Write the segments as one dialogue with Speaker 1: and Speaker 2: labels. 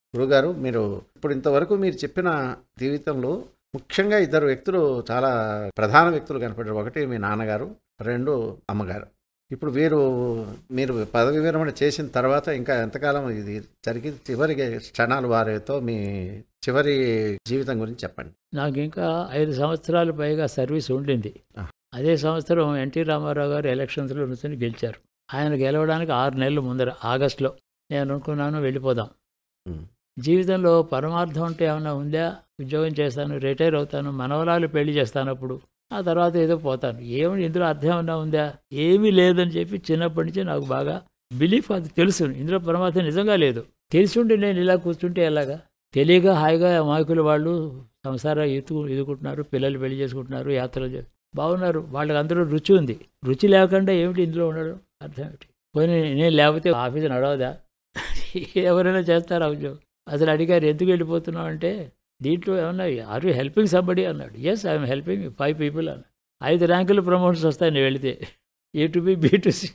Speaker 1: గురుగారు మీరు ఇప్పుడు ఇంతవరకు మీరు చెప్పిన జీవితంలో ముఖ్యంగా ఇద్దరు వ్యక్తులు చాలా ప్రధాన వ్యక్తులు కనపడ్డారు ఒకటి మీ నాన్నగారు రెండు అమ్మగారు ఇప్పుడు వీరు మీరు పదవి విరమణ చేసిన తర్వాత ఇంకా ఎంతకాలం ఇది జరిగి చివరి క్షణాలు వారితో మీ చివరి జీవితం గురించి చెప్పండి
Speaker 2: నాకు ఇంకా ఐదు సంవత్సరాలు పైగా సర్వీస్ ఉండింది
Speaker 1: ఆ.
Speaker 2: అదే సంవత్సరం ఎన్టీ రామారావు గారు ఎలక్షన్స్లో నుంచి గెలిచారు ఆయన గెలవడానికి ఆరు నెలలు ముందర ఆగస్టులో నేను అనుకున్నాను వెళ్ళిపోదాం
Speaker 1: ఉమ్.
Speaker 2: జీవితంలో పరమార్థం అంటే ఏమైనా ఉందా ఉద్యోగం చేస్తాను రిటైర్ అవుతాను మనవరాలు పెళ్లి చేస్తాను అప్పుడు ఆ తర్వాత ఏదో పోతాను ఏమి ఇందులో అర్థం ఏమన్నా ఉందా ఏమీ లేదని చెప్పి చిన్నప్పటి నుంచి నాకు బాగా బిలీఫ్ అది తెలుసు ఇందులో పరమార్థం నిజంగా లేదు తెలిసి ఉండి నేను ఇలా కూర్చుంటే ఎలాగా తెలియక హాయిగా అమాయకులు వాళ్ళు సంసారం ఎత్తు ఎదుకుంటున్నారు పిల్లలు పెళ్లి చేసుకుంటున్నారు యాత్రలు చే- బాగున్నారు వాళ్ళకి అందరూ రుచి ఉంది రుచి లేకుండా ఏమిటి ఇందులో ఉండడం అర్థం ఏమిటి పోనీ నేను లేకపోతే ఆఫీస్ నడవదా ఎవరైనా చేస్తారా ఉద్యోగం అసలు అడిగారు ఎందుకు వెళ్ళిపోతున్నావు అంటే దీంట్లో ఏమన్నా ఆర్ యూ హెల్పింగ్ సంబడి అన్నాడు yes I'm helping five people అన్నాడు ఐదు ర్యాంకులు ప్రమోషన్స్ వస్తాయి నేను వెళితే A to B B to C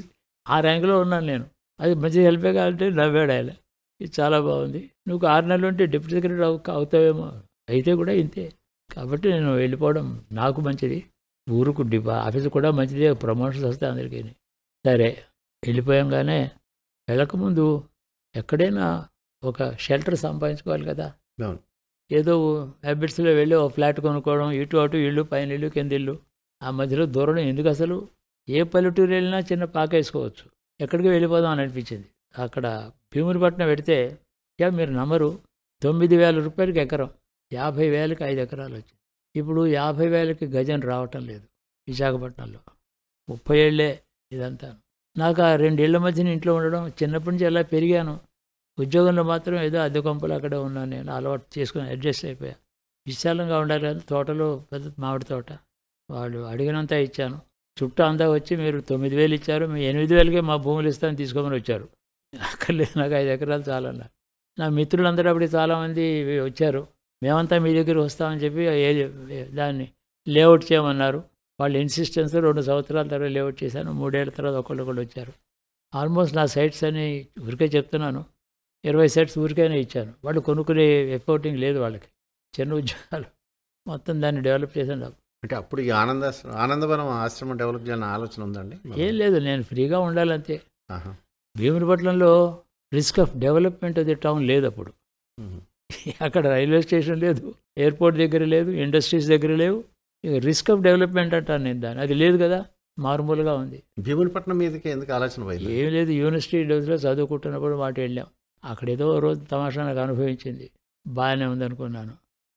Speaker 2: ఆ ర్యాంకులో ఉన్నాను నేను అది మంచి హెల్పే కావాలంటే నవ్వాడు ఆయన ఇది చాలా బాగుంది నువ్వు ఆరు నెలలు ఉంటే డిప్యూటీ సెక్రటరీ అవు అవుతావేమో అయితే కూడా ఇంతే కాబట్టి నేను వెళ్ళిపోవడం నాకు మంచిది ఊరుకు డిపా ఆఫీస్ కూడా మంచిదే ప్రమోషన్స్ వస్తాయి అందరికీ సరే వెళ్ళిపోయాంగానే వెళ్ళకముందు ఎక్కడైనా ఒక షెల్టర్ సంపాదించుకోవాలి కదా
Speaker 1: అవును.
Speaker 2: ఏదో హ్యాబిట్స్లో వెళ్ళి ఒక ఫ్లాట్ కొనుక్కోవడం ఇటు అటు ఇల్లు పైన ఇల్లు కింద ఇల్లు ఆ మధ్యలో దూరం ఎందుకు అసలు ఏ పల్లెటూరు వెళ్ళినా చిన్న పాక వేసుకోవచ్చు ఎక్కడికి వెళ్ళిపోదాం అని అనిపించింది అక్కడ భీమునిపట్నం పెడితే యా మీరు నమ్మరు తొమ్మిది వేల రూపాయలకి ఎకరం యాభై వేలకి ఐదు ఎకరాలు వచ్చింది ఇప్పుడు యాభై వేలకి గజం రావటం లేదు విశాఖపట్నంలో ముప్పై ఏళ్ళే ఇదంతా నాకు ఆ రెండేళ్ల మధ్యన ఇంట్లో ఉండడం చిన్నప్పటి నుంచి అలా పెరిగాను ఉద్యోగంలో మాత్రం ఏదో అద్దె కొంపలు అక్కడే ఉన్నాను నేను అలవాటు చేసుకుని అడ్జస్ట్ అయిపోయా విశాలంగా ఉండాలి కానీ తోటలో పెద్ద మామిడి తోట వాళ్ళు అడిగినంత ఇచ్చాను చుట్టూ అంతా వచ్చి మీరు తొమ్మిది వేలు ఇచ్చారు మీ ఎనిమిది వేలకే మా భూములు ఇస్తాను తీసుకోమని వచ్చారు అక్కర్లేదు నాకు ఐదు ఎకరాలు చాలన్నారు నా మిత్రులందరూ అప్పుడు చాలామంది వచ్చారు మేమంతా మీ దగ్గర వస్తామని చెప్పి ఏ- దాన్ని లేఅవుట్ చేయమన్నారు వాళ్ళు ఇన్సిస్టెన్స్ రెండు సంవత్సరాల తర్వాత లేఅవుట్ చేశాను మూడేళ్ల తర్వాత ఒకళ్ళు ఒకళ్ళు వచ్చారు ఆల్మోస్ట్ నా సైట్స్ అని ఊరికే చెప్తున్నాను ఇరవై సెట్స్ ఊరికైనా ఇచ్చాను వాళ్ళు కొనుక్కునే ఎఫోర్టింగ్ లేదు వాళ్ళకి చిన్న ఉద్యోగాలు మొత్తం దాన్ని డెవలప్ చేశాను
Speaker 1: అంటే అప్పుడు ఈ ఆనంద ఆనందవనం ఆశ్రమం డెవలప్ చేయాలన్న ఆలోచన ఉందండి
Speaker 2: ఏం లేదు నేను ఫ్రీగా ఉండాలంతే
Speaker 1: ఆహా.
Speaker 2: భీమునిపట్నంలో risk of development of the town లేదు అప్పుడు
Speaker 1: ఉహు.
Speaker 2: అక్కడ రైల్వే స్టేషన్ లేదు ఎయిర్పోర్ట్ దగ్గర లేదు ఇండస్ట్రీస్ దగ్గర లేవు ఇక రిస్క్ ఆఫ్ డెవలప్మెంట్ అంటాను నేను దాన్ని అది లేదు కదా మారుమూలుగా ఉంది
Speaker 1: భీమునిపట్నం మీదకి ఎందుకు ఆలోచన పోయింది
Speaker 2: ఏం లేదు యూనివర్సిటీ డేస్లో చదువుకుంటున్నప్పుడు వాటి వెళ్ళాం అక్కడ ఏదో ఓ రోజు తమాషా నాకు అనుభవించింది బాగానే ఉందనుకున్నాను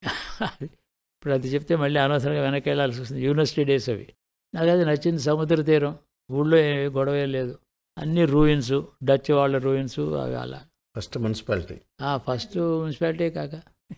Speaker 2: ఇప్పుడు అది చెప్తే మళ్ళీ అనవసరంగా వెనక్కి వెళ్ళాల్సి వస్తుంది యూనివర్సిటీ డేస్ అవి నాకు అది నచ్చింది సముద్ర తీరం ఊళ్ళో ఏ గొడవ ఏం లేదు అన్ని రూయిన్స్ డచ్ వాళ్ళ రూయిన్స్ అవి అలా
Speaker 1: ఫస్ట్ మున్సిపాలిటీ
Speaker 2: ఆ ఫస్ట్ మున్సిపాలిటీ కాక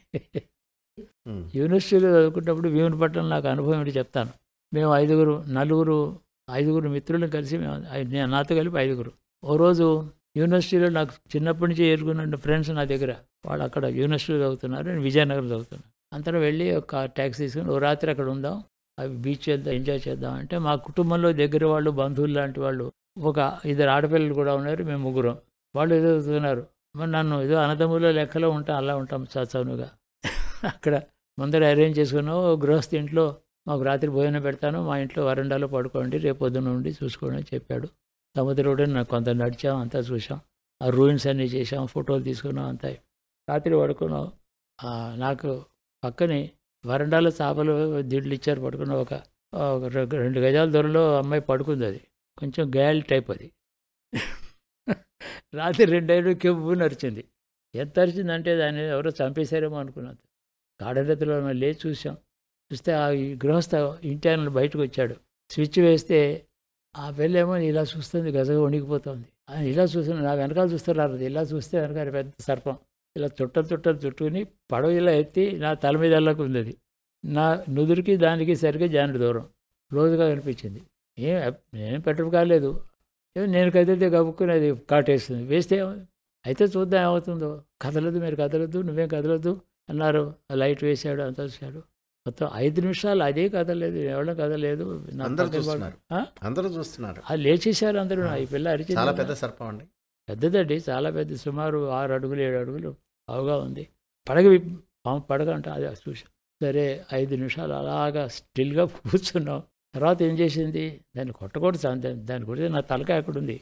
Speaker 1: ఉమ్.
Speaker 2: యూనివర్సిటీలో చదువుకున్నప్పుడు భీమునిపట్నం నాకు అనుభవం ఏంటి చెప్తాను మేము ఐదుగురు నలుగురు ఐదుగురు మిత్రులను కలిసి మేము ఐ- నేను నాతో కలిపి ఐదుగురు ఓ రోజు యూనివర్సిటీలో నాకు చిన్నప్పటి నుంచి ఎదుర్కొన్న ఫ్రెండ్స్ నా దగ్గర వాళ్ళు అక్కడ యూనివర్సిటీలో చదువుతున్నారు నేను విజయనగరం చదువుతున్నాను అంతా వెళ్ళి ఒక ట్యాక్సీ తీసుకుని ఓ రాత్రి అక్కడ ఉందాం అవి బీచ్ చేద్దాం ఎంజాయ్ చేద్దాం అంటే మా కుటుంబంలో దగ్గర వాళ్ళు బంధువులు లాంటి వాళ్ళు ఒక ఇద్దరు ఆడపిల్లలు కూడా ఉన్నారు మేము ముగ్గురం వాళ్ళు ఏదో చదువుతున్నారు మరి నన్ను ఏదో అన్నదమ్ముల లెక్కలో ఉంటాం అలా ఉంటాం చదువుగా అక్కడ ముందర అరేంజ్ చేసుకున్నాం ఓ గృహస్థి ఇంట్లో మాకు రాత్రి భోజనం పెడతాను మా ఇంట్లో వరండాలో పడుకోండి రేపు పొద్దున్న ఉండి చూసుకోండి అని చెప్పాడు సముద్రం ఒడ్డున నాకు కొంత నడిచాం అంతా చూసాం ఆ రూయిన్స్ అన్నీ చేసాం ఫోటోలు తీసుకున్నాం అంతా రాత్రి పడుకున్నాం ఆ, నాకు పక్కనే వరండాలో చేపలు దిడ్లు ఇచ్చారు పడుకున్న ఒక ఒక రె- రెండు గజాల దూరంలో అమ్మాయి పడుకుంది అది కొంచెం గయాల్ టైప్ అది రాత్రి రెండైదు కెవ్వు నరిచింది ఎంత అరిచిందంటే దాన్ని ఎవరో చంపేశారేమో అనుకున్నాను గాఢరతిలో లేచి చూసాం చూస్తే ఆ ఈ గృహస్థ ఇంటి ఆయన బయటకు వచ్చాడు స్విచ్ వేస్తే ఆ పెళ్ళేమో ఇలా చూస్తుంది గజగా వణికిపోతుంది ఆయన ఇలా చూస్తున్నా నా వెనకాల చూస్తారు ఇలా చూస్తే వెనకాల పెద్ద సర్పం ఇలా చుట్టలు చుట్టలు చుట్టుకుని పడవ ఇలా ఎత్తి నా తల మీద వెళ్ళకు ఉంది అది నా నుదురికి దానికి సరిగ్గా జానుడు దూరం క్లోజ్గా కనిపించింది ఏం నేను పెట్టడం కాలేదు ఏం నేను కదిలితే గబుక్కుని అది కాటేస్తుంది వేస్తే ఏమవుతుంది? అయితే చూద్దాం ఏమవుతుందో కదలదు మీరు కదలద్దు నువ్వేం కదలద్దు అన్నారు ఆ లైట్ వేశాడు అంతా చూశాడు మొత్తం ఐదు నిమిషాలు అదే కదలేదు ఎవడం కదలేదు నా
Speaker 1: అందరూ
Speaker 2: పక్కన వాడు-
Speaker 1: చూస్తున్నారు.
Speaker 2: ఆ?
Speaker 1: అందరూ చూస్తున్నారు
Speaker 2: ఆ లేచేశారు అందరూ ఈ పిల్ల అరిచింది
Speaker 1: చాలా
Speaker 2: కదా.
Speaker 1: పెద్ద సర్పం అండి
Speaker 2: పెద్దదండి చాలా పెద్ద సుమారు ఆరు అడుగులు ఏడు అడుగులు బావుగా ఉంది పడగ విప్ పాము పడగ అంటే అది చూసాం సరే ఐదు నిమిషాలు అలాగా స్టిల్గా కూర్చున్నాం తర్వాత ఏం చేసింది దాన్ని కొట్టకూడదు సార్. దాన్ని దాన్ని కొడితే నా తలకాయ అక్కడుంది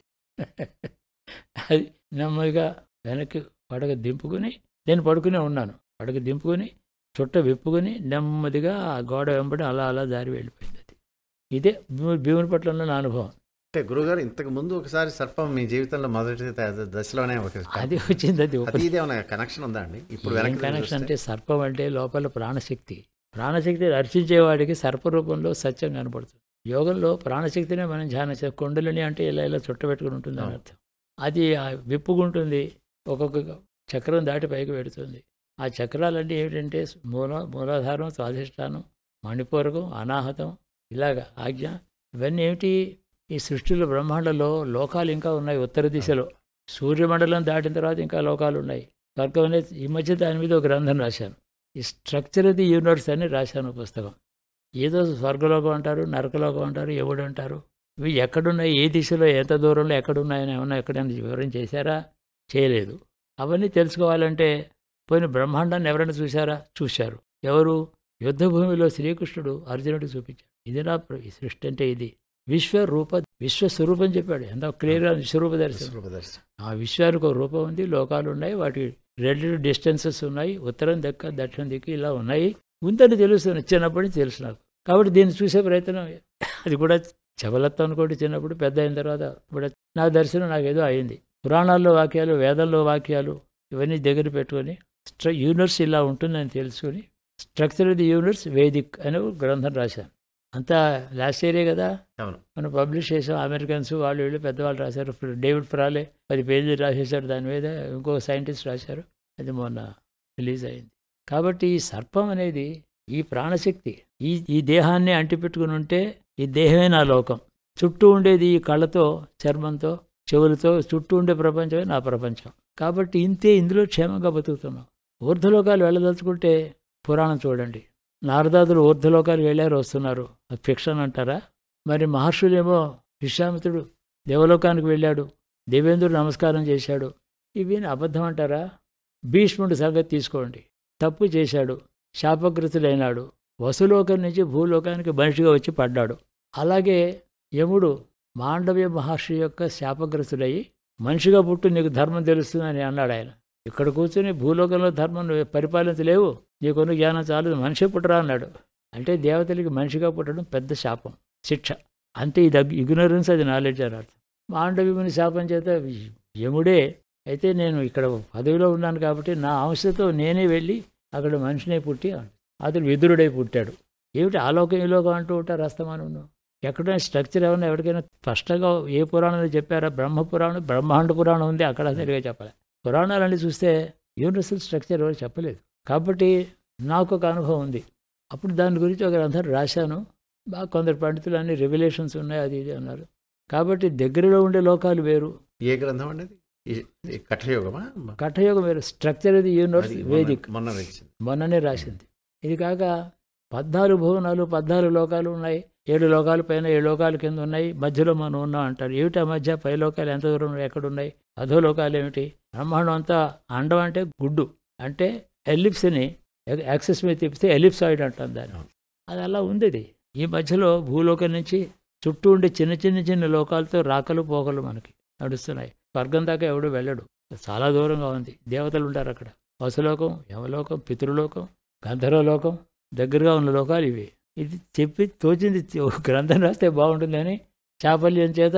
Speaker 2: అది నెమ్మదిగా వెనక్కి పడగ దింపుకుని నేను పడుకునే ఉన్నాను పడగ దింపుకుని చుట్ట విప్పుకొని నెమ్మదిగా ఆ గోడ వెంబడి అలా అలా దారి వెళ్ళిపోయింది అది ఇదే భీము- భీమునిపట్నంలో నా అనుభవం
Speaker 1: అంటే గురుగారు ఇంతకు ముందు ఒకసారి సర్పం మీ జీవితంలో మొదటి ద- దశలోనే ఒక
Speaker 2: అది వచ్చింది అది
Speaker 1: అది ఇదే ఏమైనా కనెక్షన్ ఉందా అండి ఇప్పుడు
Speaker 2: ఏం
Speaker 1: వెనక్కి
Speaker 2: కనెక్షన్
Speaker 1: చూస్తే?
Speaker 2: అంటే సర్పం అంటే లోపల ప్రాణశక్తి ప్రాణశక్తి రక్షించేవాడికి సర్ప రూపంలో సత్యం కనపడుతుంది యోగంలో ప్రాణశక్తినే మనం ధ్యానం చే కొండలని అంటే ఇలా ఇలా చుట్టబెట్టుకుని ఉంటుంది అని అర్థం అది ఆ విప్పుకుంటుంది ఒక్కొక్క చక్రం దాటి పైకి పెడుతుంది ఆ చక్రాలన్నీ ఏమిటంటే మూల మూలాధారం స్వాధిష్టానం మణిపూరకం అనాహతం ఇలాగ ఆజ్ఞ ఇవన్నీ ఏమిటి ఈ సృష్టిలో బ్రహ్మాండంలో లోకాలు ఇంకా ఉన్నాయి ఉత్తర దిశలో సూర్యమండలం దాటిన తర్వాత ఇంకా లోకాలు ఉన్నాయి స్వర్గం అనేది ఈ మధ్య దాని మీద ఒక గ్రంథం రాశాను ఈ స్ట్రక్చర్ ఆఫ్ ది యూనివర్స్ అని రాశాను పుస్తకం ఏదో స్వర్గలోకం అంటారు నరకలోకం అంటారు ఎవడు అంటారు ఇవి ఎక్కడున్నాయి ఏ దిశలో ఎంత దూరంలో ఎక్కడున్నాయని ఏమన్నా ఎక్కడైనా వివరం చేశారా చేయలేదు అవన్నీ తెలుసుకోవాలంటే పోయిన బ్రహ్మాండాన్ని ఎవరైనా చూశారా చూశారు ఎవరు యుద్ధభూమిలో శ్రీకృష్ణుడు అర్జునుడికి చూపించాడు ఇది నా ప్ర- ఈ సృష్టి అంటే ఇది విశ్వరూప విశ్వస్వరూపం చెప్పాడు ఎంత క్లియర్గా విశ్వరూప దర్శనం
Speaker 1: విశ్వరూపదర్శనం.
Speaker 2: ఆ విశ్వానికి ఒక రూపం ఉంది లోకాలు ఉన్నాయి వాటి రిలేటివ్ డిస్టెన్సెస్ ఉన్నాయి ఉత్తరం దక్క దక్షిణం దిక్కు ఇలా ఉన్నాయి ఉందని తెలుస్తుంది చిన్నప్పటి నుంచి తెలుసు నాకు కాబట్టి దీన్ని చూసే ప్రయత్నం అది కూడా చబలత్వం అనుకోండి చిన్నప్పుడు పెద్ద అయిన తర్వాత ఇప్పుడు నా దర్శనం నాకు ఏదో అయింది పురాణాల్లో వాక్యాలు వేదాల్లో వాక్యాలు ఇవన్నీ దగ్గర పెట్టుకొని స్ట్ర యూనివర్స్ ఇలా ఉంటుందని తెలుసుకొని structure of the universe Vedic అని ఒక గ్రంథం రాశాను అంతా లాస్ట్ ఇయరే కదా
Speaker 1: అవును
Speaker 2: మనం పబ్లిష్ చేసాం అమెరికన్స్ వాళ్ళు వీళ్ళు పెద్దవాళ్ళు రాశారు డేవిడ్ ఫ్రాలే పది పేజీలు రాసేశారు దాని మీద ఇంకో సైంటిస్ట్ రాశారు అది మొన్న రిలీజ్ అయింది కాబట్టి ఈ సర్పం అనేది ఈ ప్రాణశక్తి ఈ ఈ దేహాన్ని అంటిపెట్టుకుని ఉంటే ఈ దేహమే నా లోకం చుట్టూ ఉండేది ఈ కళ్ళతో చర్మంతో చెవులతో చుట్టూ ఉండే ప్రపంచమే నా ప్రపంచం కాబట్టి ఇంతే ఇందులో క్షేమంగా బతుకుతున్నాం ఊర్ధ్వలోకాలు వెళ్ళదలుచుకుంటే పురాణం చూడండి నారదాదులు ఊర్ధ్వలోకాలు వెళ్ళారు వస్తున్నారు అది ఫిక్షన్ అంటారా మరి మహర్షులేమో విశ్వామిత్రుడు దేవలోకానికి వెళ్ళాడు దేవేంద్రుడు నమస్కారం చేశాడు ఇవి అబద్ధం అంటారా భీష్ముడి సంగతి తీసుకోండి తప్పు చేశాడు శాపగ్రతుడైనాడు వసులోకం నుంచి భూలోకానికి మనిషిగా వచ్చి పడ్డాడు అలాగే యముడు మాండవ్య మహర్షి యొక్క శాపగ్రస్తుడయి మనిషిగా పుట్టు నీకు ధర్మం తెలుస్తుందని అన్నాడు ఆయన ఇక్కడ కూర్చొని భూలోకంలో ధర్మం నువ్వు పరిపాలించలేవు నీకున్న జ్ఞానం చాలు మనిషి పుట్టరా అన్నాడు అంటే దేవతలకి మనిషిగా పుట్టడం పెద్ద శాపం శిక్ష అంటే ఇది ఇగ్నరెన్స్ అది నాలెడ్జ్ అని అర్థం మాండవ్యముని శాపం చేత యముడే అయితే నేను ఇక్కడ పదవిలో ఉన్నాను కాబట్టి నా అంశతో నేనే వెళ్ళి అక్కడ మనిషినే పుట్టి అతడు విదురుడై పుట్టాడు ఏమిటి ఆలోకం ఈ లోకం అంటూ ఉంటారు అస్తమానం ఎక్కడైనా స్ట్రక్చర్ ఏమన్నా ఎవరికైనా స్పష్టంగా ఏ పురాణంలో చెప్పారా బ్రహ్మ పురాణం బ్రహ్మాండ పురాణం ఉంది అక్కడ సరిగా చెప్పలే పురాణాలన్నీ చూస్తే యూనివర్సల్ స్ట్రక్చర్ ఎవరు చెప్పలేదు కాబట్టి నాకు ఒక అనుభవం ఉంది అప్పుడు దాని గురించి ఒక గ్రంథం రాశాను బాగా కొందరు పండితులు అన్ని రెవల్యూషన్స్ ఉన్నాయి అది ఇది అన్నారు కాబట్టి దగ్గరలో ఉండే లోకాలు వేరు
Speaker 1: ఏ గ్రంథం అండి అది? ఈ- ఈ కఠయోగమా
Speaker 2: కఠయోగం వేరు స్ట్రక్చర్ ఇది యూనివర్స్
Speaker 1: అది
Speaker 2: వేదిక్
Speaker 1: మొన్న- మొన్న వచ్చింది
Speaker 2: మొన్ననే రాసింది ఇది కాక పద్నాలుగు భువనాలు పద్నాలుగు లోకాలు ఉన్నాయి ఏడు లోకాల పైన ఏడు లోకాల కింద ఉన్నాయి మధ్యలో మనం ఉన్నాం అంటారు ఏమిటి ఆ మధ్య పై లోకాలు ఎంత దూరం ఉన్నాయి, ఎక్కడున్నాయి అధో లోకాలు ఏమిటి బ్రహ్మాండం అంతా అండం అంటే గుడ్డు అంటే ఎలిప్స్ని యాక్సెస్ మీద తిప్పితే ఎలిప్సాయిడ్ అంటాం దాన్ని అది అలా ఉంది ఇది ఈ మధ్యలో భూలోకం నుంచి చుట్టూ ఉండే చిన్న చిన్న చిన్న లోకాలతో రాకలు పోకలు మనకి నడుస్తున్నాయి స్వర్గం దాకా ఎవడు వెళ్ళడు చాలా దూరంగా ఉంది దేవతలు ఉంటారు అక్కడ వసులోకం యమలోకం పితృలోకం గంధర్వలోకం దగ్గరగా ఉన్న లోకాలు ఇవి ఇది చెప్పి తోచింది ఒక గ్రంథం రాస్తే బాగుంటుందని చాపల్యం చేత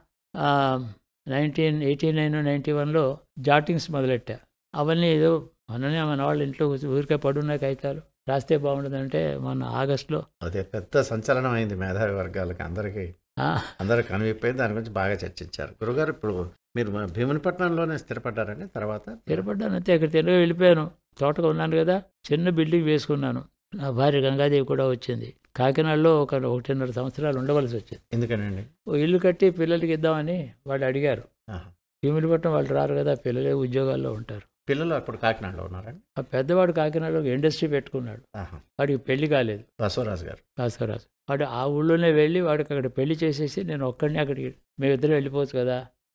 Speaker 2: నైన్టీన్ ఎయిటీ నైన్ నైంటీ వన్లో జాటింగ్స్ మొదలెట్టా అవన్నీ ఏదో మొన్ననే మన వాళ్ళ ఇంట్లో కూర్చో- ఊరికే పడున్నాయి కాగితాలు రాస్తే బాగుంటుందంటే మొన్న ఆగస్టులో
Speaker 1: అదే పెద్ద సంచలనం అయింది మేధావి వర్గాలకి అందరికీ
Speaker 2: ఆ,
Speaker 1: అందరికి కనువిపోయింది దాని గురించి బాగా చర్చించారు గురుగారు ఇప్పుడు మీరు మన భీమునిపట్నంలోనే స్థిరపడ్డారండి తర్వాత
Speaker 2: స్థిరపడ్డాను అంతే అక్కడ తిరిగి వెళ్ళిపోయాను తోటగా ఉన్నాను కదా చిన్న బిల్డింగ్ వేసుకున్నాను నా భార్య గంగాదేవి కూడా వచ్చింది కాకినాడలో ఒక ఒకటిన్నర సంవత్సరాలు ఉండవలసి వచ్చింది
Speaker 1: ఎందుకనండి
Speaker 2: ఓ ఇల్లు కట్టి పిల్లలకి ఇద్దామని వాళ్ళు అడిగారు
Speaker 1: ఆహా.
Speaker 2: భీమునిపట్నం వాళ్ళు రారు కదా పిల్లలే ఉద్యోగాల్లో ఉంటారు
Speaker 1: పిల్లలు అప్పుడు కాకినాడలో ఉన్నారండి
Speaker 2: ఆ పెద్దవాడు కాకినాడలో ఒక ఇండస్ట్రీ పెట్టుకున్నాడు
Speaker 1: ఆహా.
Speaker 2: వాడికి పెళ్లి కాలేదు
Speaker 1: బసవరాజు గారు
Speaker 2: కాసరాజు వాడు ఆ ఊళ్ళోనే వెళ్ళి వాడికి అక్కడ పెళ్లి చేసేసి నేను ఒక్కడిని అక్కడికి మేమిద్దరం వెళ్ళిపోవచ్చు కదా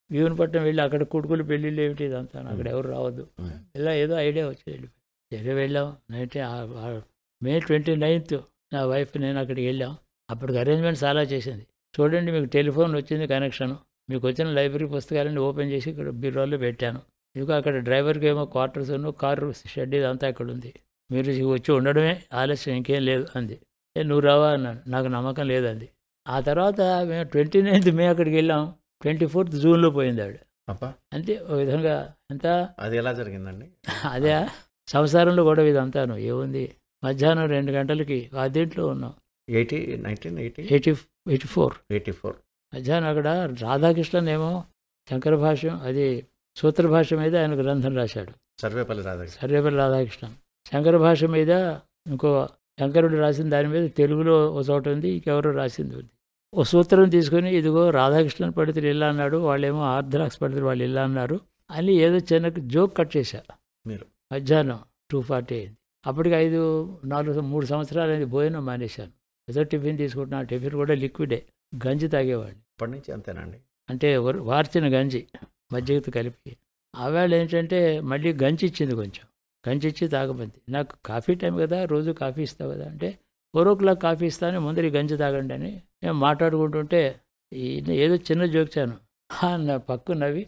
Speaker 2: భీమునిపట్నం వెళ్ళి అక్కడ కొడుకులు పెళ్ళిళ్ళు ఏమిటి ఇదంతా అక్కడ ఎవరు రావద్దు
Speaker 1: ఉమ్.
Speaker 2: ఇలా ఏదో ఐడియా వచ్చి వెళ్ళిపోయి సరే వెళ్ళాం నైన్టీ మే ట్వంటీ నైన్త్ నా వైఫ్ నేను అక్కడికి వెళ్ళాం అప్పటికి అరేంజ్మెంట్ చాలా చేసింది చూడండి మీకు టెలిఫోన్ వచ్చింది కనెక్షన్ మీకు వచ్చిన లైబ్రరీ పుస్తకాలన్నీ ఓపెన్ చేసి ఇక్కడ బీరోలో పెట్టాను ఇదిగో అక్కడ డ్రైవర్కి ఏమో క్వార్టర్స్ కారు షెడ్ ఇదంతా ఇక్కడ ఉంది మీరు వచ్చి ఉండడమే ఆలస్యం ఇంకేం లేదు అంది ఏ నువ్వు రావా అన్నాను నాకు నమ్మకం లేదంది ఆ తర్వాత మేము ట్వంటీ నైన్త్ మే అక్కడికి వెళ్ళాం ట్వంటీ ఫోర్త్ జూన్లో పోయింది ఆవిడ
Speaker 1: అబ్బా
Speaker 2: అంటే ఒక విధంగా ఎంత
Speaker 1: అది ఎలా జరిగిందండి
Speaker 2: అదే సంసారంలో కూడా ఇదంతాను ఏముంది మధ్యాహ్నం రెండు గంటలకి ఆ దీంట్లో ఉన్నాం
Speaker 1: eighty nineteen eighty
Speaker 2: eighty eighty four
Speaker 1: eighty four
Speaker 2: మధ్యాహ్నం అక్కడ రాధాకృష్ణన్ ఏమో శంకర భాష్యం అది సూత్ర భాష మీద ఆయన గ్రంథం రాశాడు
Speaker 1: సర్వేపల్లి రాధాకృష్ణ
Speaker 2: సర్వేపల్లి రాధాకృష్ణన్ శంకర భాష మీద ఇంకో శంకరుడు రాసిన దాని మీద తెలుగులో ఒక చోట ఉంది ఇంకెవరో రాసింది ఉంది ఓ సూత్రం తీసుకొని ఇదిగో రాధాకృష్ణన్ పండితులు ఇలా అన్నాడు వాళ్ళేమో ఆర్థడాక్స్ పండితులు వాళ్ళు ఇలా అన్నారు అని ఏదో చిన్న జోక్ కట్ చేశా
Speaker 1: మీరు
Speaker 2: మధ్యాహ్నం టూ ఫార్టీ అయింది అప్పటికి ఐదు నాలుగు మూడు సంవత్సరాలు అయింది భోజనం మానేశాను ఏదో టిఫిన్ తీసుకుంటున్నా టిఫిన్ కూడా లిక్విడే గంజి తాగేవాడిని
Speaker 1: అప్పటి నుంచి అంతేనండి
Speaker 2: అంటే వర్- వార్చిన గంజి మజ్జిగతో కలిపి ఆవేళ ఏంటంటే మళ్ళీ గంజి ఇచ్చింది కొంచెం గంజి ఇచ్చి తాగమంది నాకు కాఫీ టైం కదా రోజు కాఫీ ఇస్తావు కదా అంటే ఫోర్ ఓ క్లాక్ కాఫీ ఇస్తాను ముందర ఈ గంజి తాగండి అని నేను మాట్లాడుకుంటుంటే ఈయన ఏదో చిన్న జోక్చాను నా పక్కు నవ్వి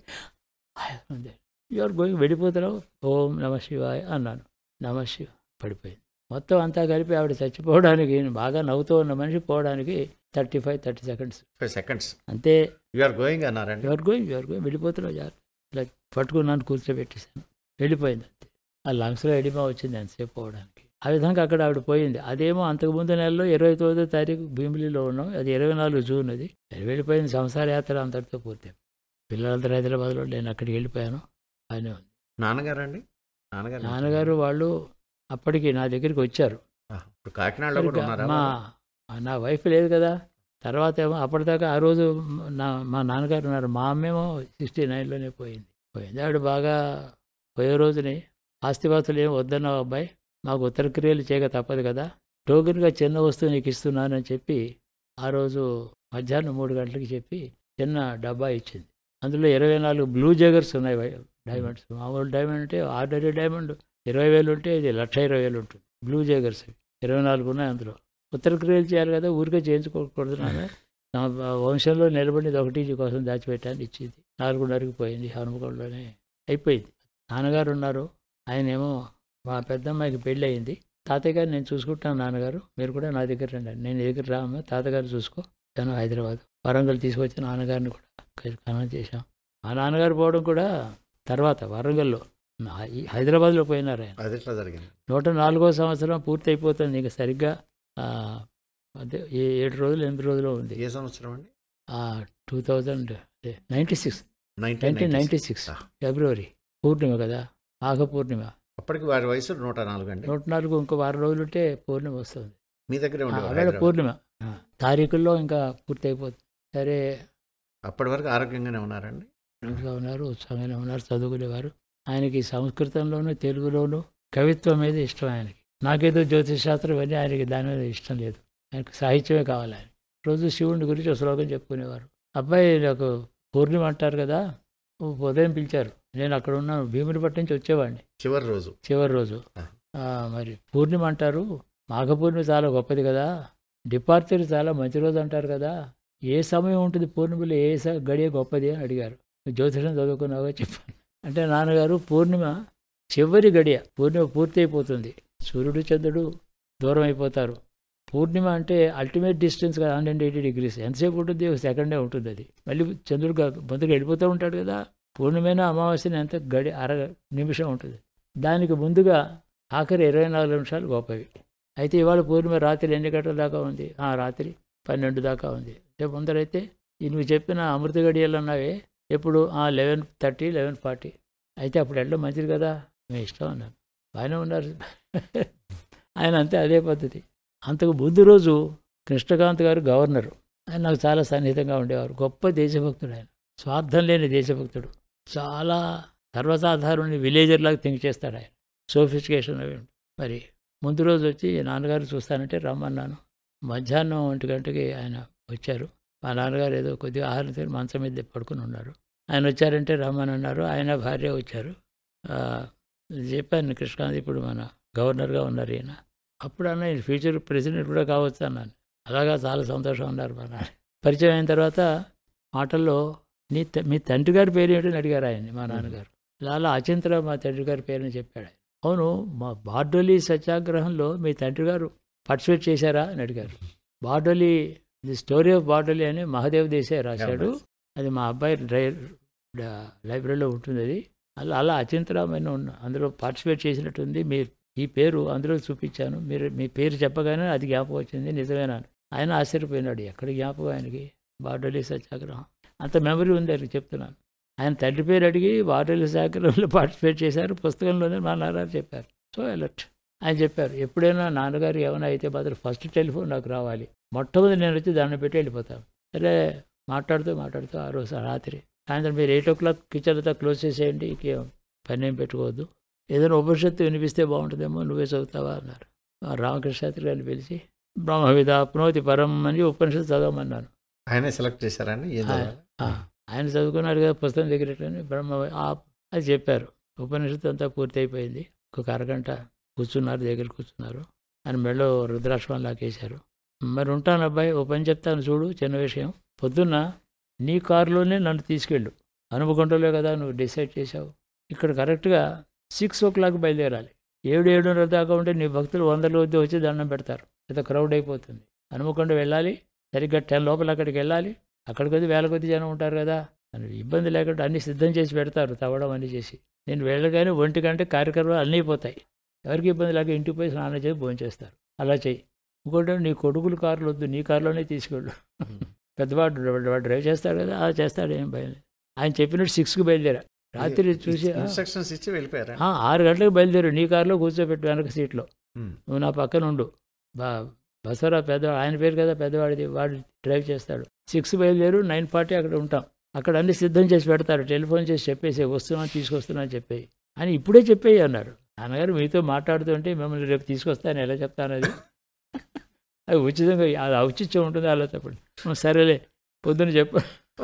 Speaker 2: యూఆర్ గోయింగ్ వెళ్ళిపోతున్నావు ఓం నమ శివాయ అన్నాను నమ శివ పడిపోయింది మొత్తం అంతా కలిపి ఆవిడ చచ్చిపోవడానికి బాగా నవ్వుతూ ఉన్న మనిషి పోవడానికి thirty five thirty seconds
Speaker 1: five seconds
Speaker 2: అంతే
Speaker 1: యూఆర్ గోయింగ్ అన్నారండి
Speaker 2: ఎవరు గోయింగ్ ఎవరు గోయింగ్ వెళ్ళిపోతున్నావు జాగ్రత్త ఇలా పట్టుకున్నాను కూర్చోబెట్టేశాను వెళ్ళిపోయింది అంతే ఆ లంగ్స్లో ఎడిమా వచ్చింది ఎంతసేపు పోవడానికి ఆ విధంగా అక్కడ ఆవిడ పోయింది అదేమో అంతకుముందు నెలలో ఇరవై తొమ్మిదో తారీఖు భీమిలిలో ఉన్నాం అది ఇరవై నాలుగు జూన్ అది అది వెళ్ళిపోయింది సంసార యాత్ర అంతటితో పూర్తి పిల్లలందరూ హైదరాబాద్లో నేను అక్కడికి వెళ్ళిపోయాను ఆయన
Speaker 1: నాన్నగారు అండి నాన్నగారు
Speaker 2: నాన్నగారు వాళ్ళు అప్పటికి నా దగ్గరికి వచ్చారు
Speaker 1: ఆ, ఇప్పుడు కాకినాడలో కూడా ఉన్నారా
Speaker 2: మా
Speaker 1: వాళ్ళు?
Speaker 2: నా వైఫ్ లేదు కదా తర్వాత ఏమో అప్పటిదాకా ఆ రోజు నా మా నాన్నగారు ఉన్నారు మా అమ్మేమో సిక్స్టీ నైన్లోనే పోయింది పోయింది ఆవిడ బాగా పోయే రోజుని ఆస్తిపాస్తులు ఏం వద్దన్నావు అబ్బాయి మాకు ఉత్తర క్రియలు చేయక తప్పదు కదా టోకెన్గా చిన్న వస్తువు నీకు ఇస్తున్నానని చెప్పి ఆ రోజు మధ్యాహ్నం మూడు గంటలకి చెప్పి చిన్న డబ్బా ఇచ్చింది అందులో ఇరవై నాలుగు బ్లూ జగర్స్ ఉన్నాయి వై- డైమండ్స్ మామూలు డైమండ్ అంటే ఆర్డరీ డైమండ్ ఇరవై వేలు ఉంటే ఇది లక్ష ఇరవై వేలు ఉంటుంది బ్లూ జగర్స్ అవి ఇరవై నాలుగు ఉన్నాయి అందులో ఉత్తర క్రియలు చేయాలి కదా ఊరికే చేయించుకోకూడదు నాన్న నా వంశంలో నిలబడింది ఒకటి కోసం దాచిపెట్టాను ఇచ్చింది నాలుగున్నరకి పోయింది హనుమకొండలోనే అయిపోయింది నాన్నగారు ఉన్నారు ఆయనేమో మా పెద్దమ్మాయికి పెళ్ళి అయింది తాతయ్య గారు నేను చూసుకుంటాను నాన్నగారు మీరు కూడా నా దగ్గర రండి నేను నీ దగ్గర రామ్మ తాతగారు చూసుకో నేను హైదరాబాద్ వరంగల్ తీసుకొచ్చి నాన్నగారిని కూడా కనం చేశాం మా నాన్నగారు పోవడం కూడా తర్వాత వరంగల్లో నా- ఈ హైదరాబాద్లో పోయినారు ఆయన
Speaker 1: అది ఎట్లా జరిగింది
Speaker 2: నూట నాలుగో సంవత్సరం పూర్తి అయిపోతుంది ఇంకా సరిగ్గా ఆ, అదే ఏ- ఏడు రోజులు ఎనిమిది రోజులు ఉంది
Speaker 1: ఏ సంవత్సరం అండి
Speaker 2: two thousand ninety six
Speaker 1: nineteen
Speaker 2: nineteen ninety six
Speaker 1: Ah.
Speaker 2: ఫిబ్రవరి పూర్ణిమ కదా ఆగ పూర్ణిమ
Speaker 1: అప్పటికి వారి వయసు నూట నాలుగు అండి
Speaker 2: నూట నాలుగు ఇంకో వారం రోజులు ఉంటే పూర్ణిమ వస్తుంది
Speaker 1: మీ దగ్గరే
Speaker 2: ఆ,
Speaker 1: ఉండేవారు
Speaker 2: అక్కడ
Speaker 1: హైదరాబాద్.
Speaker 2: పూర్ణిమ ఆ, తారీఖుల్లో ఇంకా పూర్తి అయిపోతుంది సరే
Speaker 1: అప్పటి వరకు ఆరోగ్యంగానే ఉన్నారండి
Speaker 2: ఇంకా ఉన్నారు ఉత్సాహంగానే ఉన్నారు చదువుకునేవారు ఆయనకి సంస్కృతంలోనూ తెలుగులోనూ కవిత్వం మీద ఇష్టం ఆయనకి నాకేదో జ్యోతిష్ శాస్త్రం ఇవన్నీ ఆయనకి దాని మీద ఇష్టం లేదు ఆయనకు సాహిత్యమే కావాలి ఆయన రోజు శివుని గురించి ఒక శ్లోకం చెప్పుకునేవారు అబ్బాయి నాకు పూర్ణిమ అంటారు కదా ఉదయం పిలిచారు నేను అక్కడ ఉన్నాను భీమునిపట్నం నుంచి వచ్చేవాడిని
Speaker 1: చివరి రోజు
Speaker 2: చివరి రోజు
Speaker 1: ఆ.
Speaker 2: ఆ, మరి పూర్ణిమ అంటారు మాఘ పూర్ణిమ చాలా గొప్పది కదా డిపార్చర్ చాలా మంచి రోజు అంటారు కదా ఏ సమయం ఉంటుంది పూర్ణిమలో ఏ స- గడియ గొప్పది అని అడిగారు "నువ్వు జ్యోతిషం చదువుకున్నావా చెప్పాను అంటే నాన్నగారు పూర్ణిమ చివరి గడియ పూర్ణిమ పూర్తి అయిపోతుంది సూర్యుడు చంద్రుడు దూరం అయిపోతారు పూర్ణిమ అంటే అల్టిమేట్ డిస్టెన్స్ కదా హండ్రెడ్ ఎయిటీ డిగ్రీస్ ఎంతసేపు ఉంటుంది ఒక సెకండే ఉంటుంది అది మళ్ళీ చంద్రుడు గా- ముందుకు వెళ్ళిపోతూ ఉంటాడు కదా పూర్ణిమైన అమావాస్యని ఎంత గడి అర నిమిషం ఉంటుంది దానికి ముందుగా ఆఖరి ఇరవై నాలుగు నిమిషాలు గొప్పవి అయితే ఇవాళ పూర్ణిమ రాత్రి ఎన్ని గంటల దాకా ఉంది ఆ రాత్రి పన్నెండు దాకా ఉంది అంటే ముందరైతే ఈ నువ్వు చెప్పిన అమృత గడియలు అన్నావే ఎప్పుడు లెవెన్ థర్టీ లెవెన్ ఫార్టీ అయితే అప్పుడు వెళ్ళడం మంచిది కదా మీ ఇష్టం అన్నాను బాగానే ఉన్నారు ఆయన అంతే అదే పద్ధతి అంతకు ముందు రోజు కృష్ణకాంత్ గారు గవర్నర్ ఆయన నాకు చాలా సన్నిహితంగా ఉండేవారు గొప్ప దేశభక్తుడు ఆయన స్వార్థం లేని దేశభక్తుడు చాలా సర్వసాధారణని విలేజర్ లాగా థింక్ చేస్తాడు ఆయన సోఫిస్టికేషన్ అవి ఉంటాయి. మరి ముందు రోజు వచ్చి నాన్నగారు చూస్తానంటే రమ్మన్నాను మధ్యాహ్నం ఒంటి గంటకి ఆయన వచ్చారు మా నాన్నగారు ఏదో కొద్దిగా ఆహారం తిని మంచం మీద పడుకుని ఉన్నారు ఆయన వచ్చారంటే రమ్మని అన్నారు ఆయన భార్య వచ్చారు ఆ, చెప్పాను కృష్ణాంత్ ఇప్పుడు మన గవర్నర్గా ఉన్నారు ఈయన అప్పుడు అన్న ఈయన ఫ్యూచర్ ప్రెసిడెంట్ కూడా కావచ్చు అన్నాను అలాగా చాలా సంతోషం అన్నారు మా నాన్న పరిచయం అయిన తర్వాత మాటల్లో నీ త- మీ తండ్రి గారి పేరు ఏంటని అడిగారు ఆయన్ని మా నాన్నగారు లాలా అచింతరావు మా తండ్రి గారి పేరుని చెప్పాడు ఆయన అవును మా బార్డోలి సత్యాగ్రహంలో మీ తండ్రి గారు పార్టిసిపేట్ చేశారా అని అడిగారు Bardoli the story of Bardoli అని మహాదేవ్ దేశాయ్ రాశాడు అది మా అబ్బాయి డ్రై డ- లైబ్రరీలో ఉంటుంది అది అలా అలా అచింతరామైన ఉన్న అందులో పార్టిసిపేట్ చేసినట్టుంది మీ ఈ పేరు అందులో చూపించాను మీరు మీ పేరు చెప్పగానే అది జ్ఞాపకం వచ్చింది నిజమేనా అని. ఆయన ఆశ్చర్యపోయినాడు ఎక్కడ జ్ఞాపకం ఆయనకి బార్డోలి సత్యాగ్రహం అంత మెమరీ ఉంది ఆయనకి చెప్తున్నాను ఆయన తండ్రి పేరు అడిగి బార్డోలి సత్యాగ్రహంలో పార్టిసిపేట్ చేశారు పుస్తకంలోనే మా నాన్నగారు చెప్పారు సో అలర్ట్ ఆయన చెప్పారు ఎప్పుడైనా నాన్నగారు ఏమైనా అయితే మాత్రం ఫస్ట్ టెలిఫోన్ నాకు రావాలి మొట్టమొదటి నేను వచ్చి దాన్ని పెట్టి వెళ్ళిపోతాను సరే మాట్లాడుతూ మాట్లాడుతూ ఆ రోజు రాత్రి సాయంత్రం మీరు ఎయిట్ ఓ క్లాక్ కిచెన్ అంతా క్లోజ్ చేసేయండి ఇంకేం పని ఏం పెట్టుకోవద్దు ఏదైనా ఉపనిషత్తు వినిపిస్తే బాగుంటుందేమో నువ్వే చదువుతావా అన్నారు ఆ రామకృష్ణ శాస్త్రి గారిని పిలిచి బ్రహ్మవిధ అప్నోతి పరం అని ఉపనిషత్తు చదవమన్నాను
Speaker 1: ఆయనే సెలెక్ట్ చేశారండి ఏం
Speaker 2: ఆ,
Speaker 1: చదవాలి?
Speaker 2: ఆ, ఆయన చదువుకున్నారు కదా పుస్తకం దగ్గర బ్రహ్మ ఆ- అది చెప్పారు ఉపనిషత్తు అంతా పూర్తి అయిపోయింది ఒక అరగంట కూర్చున్నారు దగ్గర కూర్చున్నారు ఆయన మెడలో రుద్రాక్షం లాకేశారు మరి ఉంటాను అబ్బాయి ఓ పని చెప్తాను చూడు చిన్న విషయం పొద్దున్న నీ కారులోనే నన్ను తీసుకెళ్ళు అనుమకొండలో కదా నువ్వు డిసైడ్ చేశావు ఇక్కడ కరెక్ట్గా సిక్స్ ఓ క్లాక్ బయలుదేరాలి ఏడు ఏడున్నర దాకా ఉంటే నీ భక్తులు వందల వద్ద వచ్చి దండం పెడతారు లేదా క్రౌడ్ అయిపోతుంది హనుమకొండ వెళ్ళాలి సరిగ్గా టెన్ లోపల అక్కడికి వెళ్ళాలి అక్కడికి వచ్చి వేల కొద్ది జనం ఉంటారు కదా అని ఇబ్బంది లేకుండా అన్ని సిద్ధం చేసి పెడతారు తవ్వడం అన్ని చేసి నేను వెళ్ళగానే ఒంటి గంట కార్యక్రమాలు అన్నీ పోతాయి ఎవరికి ఇబ్బంది లేక ఇంటికి పోయి స్నానం చేసి భోజనం చేస్తారు అలా చెయ్యి ఇంకోటి నీ కొడుకులు కార్లు వద్దు నీ కారులోనే తీసుకెళ్ళు పెద్దవాడు వాడు వాడు డ్రైవ్ చేస్తాడు కదా అలా చేస్తాడు ఏం భయం లేదు. ఆయన చెప్పినట్టు సిక్స్కి బయలుదేరా రాత్రి చూసి ఆ,
Speaker 1: ఇన్స్ట్రక్షన్స్ ఇచ్చి వెళ్ళిపోయారా
Speaker 2: ఆ, ఆరు గంటలకు బయలుదేరు నీ కారులో కూర్చోబెట్టు వెనక సీట్లో
Speaker 1: ఉమ్.
Speaker 2: నువ్వు నా పక్కన ఉండు బా బసవరా పెద్ద ఆయన పేరు కదా పెద్దవాడిది వాడు డ్రైవ్ చేస్తాడు సిక్స్ బయలుదేరు నైన్ ఫార్టీ అక్కడ ఉంటాం అక్కడ అన్ని సిద్ధం చేసి పెడతారు టెలిఫోన్ చేసి చెప్పేసి వస్తున్నా తీసుకొస్తున్నా అని చెప్పేయి అని ఇప్పుడే చెప్పేయి అన్నారు నాన్నగారు మీతో మాట్లాడుతుంటే మిమ్మల్ని రేపు తీసుకొస్తాను ఎలా చెప్తాను అది అది ఉచితంగా అది ఔచిత్యం ఉంటుంది అలా చెప్పండి "ఉం, సరేలే పొద్దున చెప్పు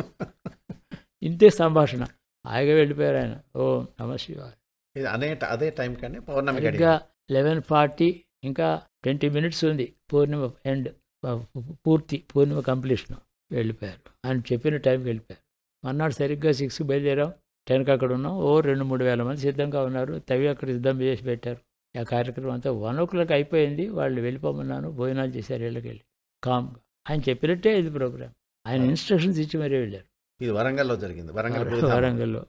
Speaker 2: ఇంతే సంభాషణ హాయిగా వెళ్ళిపోయారు ఆయన ఓ నమ శివాయ
Speaker 1: ఇది అదే అదే టైం కానీ పౌర్ణమి గడియ.
Speaker 2: సరిగ్గా లెవెన్ ఫార్టీ ఇంకా ట్వంటీ మినిట్స్ ఉంది పూర్ణిమ ఎండ్ పూర్తి పూర్ణిమ కంప్లీషన్ వెళ్ళిపోయారు ఆయన చెప్పిన టైంకి వెళ్ళిపోయారు మన్నాడు సరిగ్గా సిక్స్కి బయలుదేరాం టెన్కి అక్కడ ఉన్నాం ఓ రెండు మూడు వేల మంది సిద్ధంగా ఉన్నారు తవి అక్కడ సిద్ధం చేసి పెట్టారు ఆ కార్యక్రమం అంతా వన్ ఓ క్లాక్ అయిపోయింది వాళ్ళు వెళ్ళిపోమన్నాను భోజనాలు చేశారు ఇళ్ళకి వెళ్ళి కామ్గా ఆయన చెప్పినట్టే ఇది ప్రోగ్రామ్ ఆయన ఇన్స్ట్రక్షన్స్ ఇచ్చి మరీ వెళ్ళారు
Speaker 1: ఇది వరంగల్లో జరిగింది వరంగల్
Speaker 2: వర-
Speaker 1: భూధామ.
Speaker 2: వరంగల్లో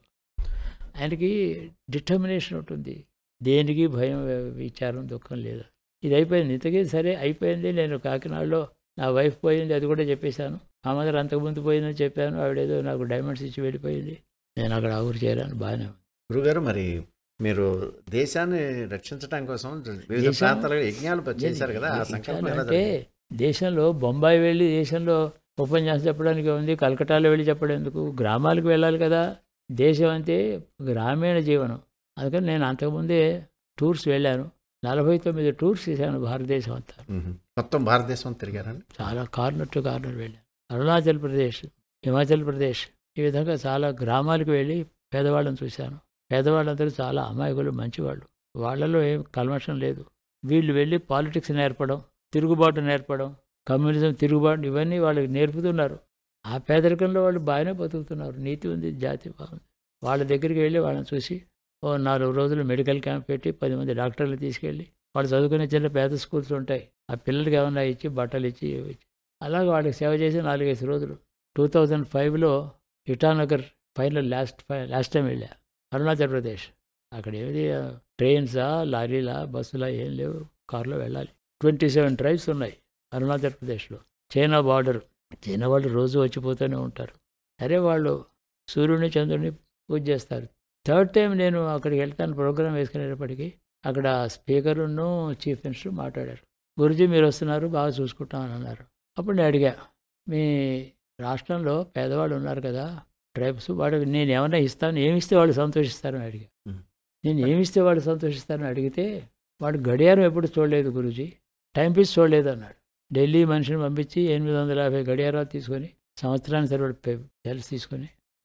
Speaker 2: ఆయనకి డిటర్మినేషన్ ఉంటుంది దేనికి భయం విచారం దుఃఖం లేదు ఇది అయిపోయింది ఇంతకీ సరే అయిపోయింది నేను కాకినాడలో నా వైఫ్ పోయింది అది కూడా చెప్పేశాను మా మదర్ అంతకుముందు పోయిందని చెప్పాను ఆవిడేదో నాకు డైమండ్స్ ఇచ్చి వెళ్ళిపోయింది నేను అక్కడ ఆ ఊరు చేరాను బాగానే ఉంది.
Speaker 1: గురుగారు మరి మీరు దేశాన్ని రక్షించడం కోసం వివిధ
Speaker 2: దేశం-
Speaker 1: ప్రాంతాలలో యజ్ఞాలు చేశారు కదా ఆ సంకల్పం ఎలా
Speaker 2: అంటే
Speaker 1: జరిగింది?
Speaker 2: దేశంలో బొంబాయి వెళ్ళి దేశంలో ఉపన్యాసం చెప్పడానికి ఉంది కలకటాలో వెళ్ళి చెప్పడం ఎందుకు గ్రామాలకు వెళ్ళాలి కదా దేశం అంటే గ్రామీణ జీవనం అందుకని నేను అంతకుముందే టూర్స్ వెళ్ళాను నలభై తొమ్మిది టూర్స్ చేశాను భారతదేశం అంతా
Speaker 1: మ్మ్. మొత్తం భారతదేశం తిరిగారండి
Speaker 2: చాలా కార్నర్ టు కార్నర్ వెళ్ళాను అరుణాచల్ ప్రదేశ్ హిమాచల్ ప్రదేశ్ ఈ విధంగా చాలా గ్రామాలకు వెళ్ళి పేదవాళ్ళని చూశాను పేదవాళ్ళందరూ చాలా అమాయకులు మంచివాళ్ళు వాళ్ళలో ఏం కల్మషం లేదు వీళ్ళు వెళ్ళి పాలిటిక్స్ నేర్పడం తిరుగుబాటు నేర్పడం కమ్యూనిజం తిరుగుబాటు ఇవన్నీ వాళ్ళకి నేర్పుతున్నారు ఆ పేదరికంలో వాళ్ళు బాగానే బతుకుతున్నారు నీతి ఉంది జాతి బాగుంది వాళ్ళ దగ్గరికి వెళ్ళి వాళ్ళని చూసి ఓ నాలుగు రోజులు మెడికల్ క్యాంప్ పెట్టి పది మంది డాక్టర్లు తీసుకెళ్ళి వాళ్ళు చదువుకునే చిన్న పేద స్కూల్స్ ఉంటాయి ఆ పిల్లలకి ఏమన్నా ఇచ్చి బట్టలు ఇచ్చి ఇవి ఇచ్చి అలాగే వాళ్ళకి సేవ చేసి నాలుగైదు రోజులు టూ థౌజండ్ ఫైవ్లో Itanagar final last last time వెళ్ళా అరుణాచల్ ప్రదేశ్ అక్కడ ఏది ట్రైన్సా లారీలా బస్సులా ఏం లేవు కారులో వెళ్ళాలి ట్వంటీ సెవెన్ ట్రైబ్స్ ఉన్నాయి అరుణాచల్ ప్రదేశ్లో చైనా బార్డర్ చైనా వాళ్ళు రోజు వచ్చిపోతూనే ఉంటారు సరే వాళ్ళు సూర్యుడిని చంద్రుడిని పూజ చేస్తారు థర్డ్ టైం నేను అక్కడికి వెళ్తాను ప్రోగ్రామ్ వేసుకునేటప్పటికి అక్కడ స్పీకరును చీఫ్ మినిస్టర్ మాట్లాడారు గురుజీ మీరు వస్తున్నారు బాగా చూసుకుంటామని అన్నారు అప్పుడు నేను అడిగా మీ రాష్ట్రంలో పేదవాళ్ళు ఉన్నారు కదా ట్రైబ్స్ వాడికి నేను ఏమైనా ఇస్తాను ఏమి ఇస్తే వాళ్ళు సంతోషిస్తారని అడిగా
Speaker 1: Hmm.
Speaker 2: నేను ఏమి ఇస్తే వాళ్ళు సంతోషిస్తారని అడిగితే వాడు గడియారం ఎప్పుడు చూడలేదు గురుజీ టైం పీస్ చూడలేదు అన్నాడు ఢిల్లీ మనిషిని పంపించి ఎనిమిది వందల యాభై గడియారాలు తీసుకొని సంవత్సరానికి సరిపడ సెల్స్ తీసుకొని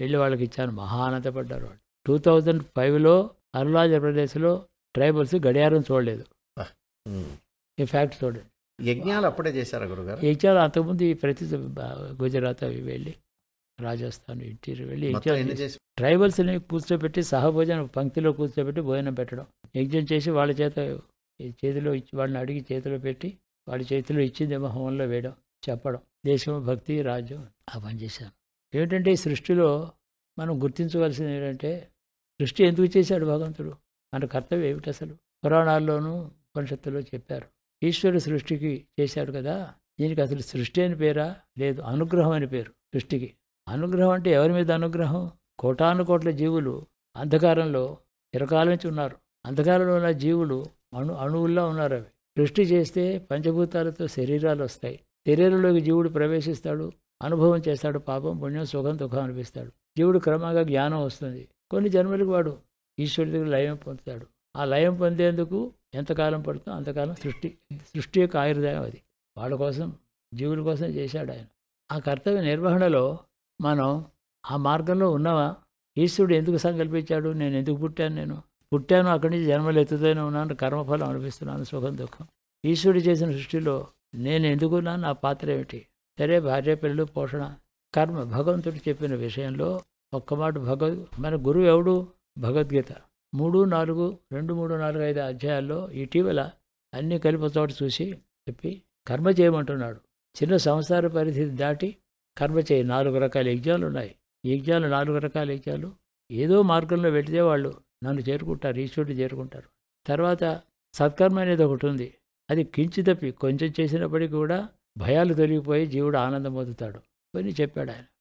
Speaker 2: వెళ్ళి వాళ్ళకి ఇచ్చాను మహా ఆనందపడ్డారు వాళ్ళు టూ థౌజండ్ ఫైవ్లో అరుణాచల్ ప్రదేశ్లో ట్రైబల్స్ గడియారం చూడలేదు
Speaker 1: ఉమ్.
Speaker 2: ఈ ఫ్యాక్ట్ చూడండి
Speaker 1: యజ్ఞాలు అప్పుడే చేశారా గురుగారు
Speaker 2: యజ్ఞాలు అంతకుముందు ఈ ప్రతి గుజరాత్ అవి వెళ్ళి రాజస్థాన్ ఇంటీరియర్ వెళ్ళి
Speaker 1: మొత్తం
Speaker 2: యజ్ఞాలు
Speaker 1: ఎన్ని
Speaker 2: చేసి-
Speaker 1: చేసి
Speaker 2: ట్రైబల్స్ని కూర్చోబెట్టి సహభోజనం పంక్తిలో కూర్చోబెట్టి భోజనం పెట్టడం యజ్ఞం చేసి వాళ్ళ చేత ఈ చేతిలో ఇచ్చి వాళ్ళని అడిగి చేతిలో పెట్టి వాళ్ళ చేతిలో ఇచ్చిందేమో హోమంలో వేయడం చెప్పడం దేశం భక్తి రాజ్యం ఆ పని చేశాను ఏమిటంటే ఈ సృష్టిలో మనం గుర్తించవలసింది ఏంటంటే సృష్టి ఎందుకు చేశాడు భగవంతుడు మన కర్తవ్యం ఏమిటి అసలు పురాణాల్లోనూ ఉపనిషత్తులో చెప్పారు ఈశ్వరుడు సృష్టికి చేశాడు కదా దీనికి అసలు సృష్టి అని పేరా లేదు అనుగ్రహం అని పేరు సృష్టికి అనుగ్రహం అంటే ఎవరి మీద అనుగ్రహం కోటాను కోట్ల జీవులు అంధకారంలో చిరకాలం నుంచి ఉన్నారు అంధకారంలో ఉన్న జీవులు అణు అణువుల్లో ఉన్నారు అవి సృష్టి చేస్తే పంచభూతాలతో శరీరాలు వస్తాయి శరీరంలోకి జీవుడు ప్రవేశిస్తాడు అనుభవం చేస్తాడు పాపం పుణ్యం సుఖం దుఃఖం అనిపిస్తాడు జీవుడు క్రమంగా జ్ఞానం వస్తుంది కొన్ని జన్మలకు వాడు ఈశ్వరుడి దగ్గర లయం పొందుతాడు ఆ లయం పొందేందుకు ఎంతకాలం పడుతుందో అంతకాలం సృష్టి సృష్టి యొక్క ఆయుర్దాయం అది వాళ్ళ కోసం జీవుల కోసం చేశాడు ఆయన ఆ కర్తవ్య నిర్వహణలో మనం ఆ మార్గంలో ఉన్నావా ఈశ్వరుడు ఎందుకు సంకల్పించాడు నేను ఎందుకు పుట్టాను నేను పుట్టాను అక్కడి నుంచి జన్మలు ఎత్తుతూనే ఉన్నాను కర్మఫలం అనిపిస్తున్నాను సుఖం దుఃఖం ఈశ్వరుడు చేసిన సృష్టిలో నేను ఎందుకున్నాను నా పాత్ర ఏమిటి సరే భార్య పిల్లలు పోషణ కర్మ భగవంతుడు చెప్పిన విషయంలో ఒక్క మాట భగవద్ మన గురువు ఎవడు భగవద్గీత మూడు నాలుగు రెండు మూడు నాలుగు ఐదు అధ్యాయాల్లో ఇటీవల అన్నీ కలిపి ఒక చోట చూసి చెప్పి కర్మ చేయమంటున్నాడు చిన్న సంసార పరిస్థితి దాటి కర్మ చేయి నాలుగు రకాల యజ్ఞాలు ఉన్నాయి ఈ యజ్ఞాలు నాలుగు రకాల యజ్ఞాలు ఏదో మార్గంలో వెళితే వాళ్ళు నన్ను చేరుకుంటారు ఈశ్వరుడు చేరుకుంటారు తర్వాత సత్కర్మ అనేది ఒకటి ఉంది అది కించి తప్పి కొంచెం చేసినప్పటికీ కూడా భయాలు తొలగిపోయి జీవుడు ఆనందం పొందుతాడు కొన్ని చెప్పాడు ఆయన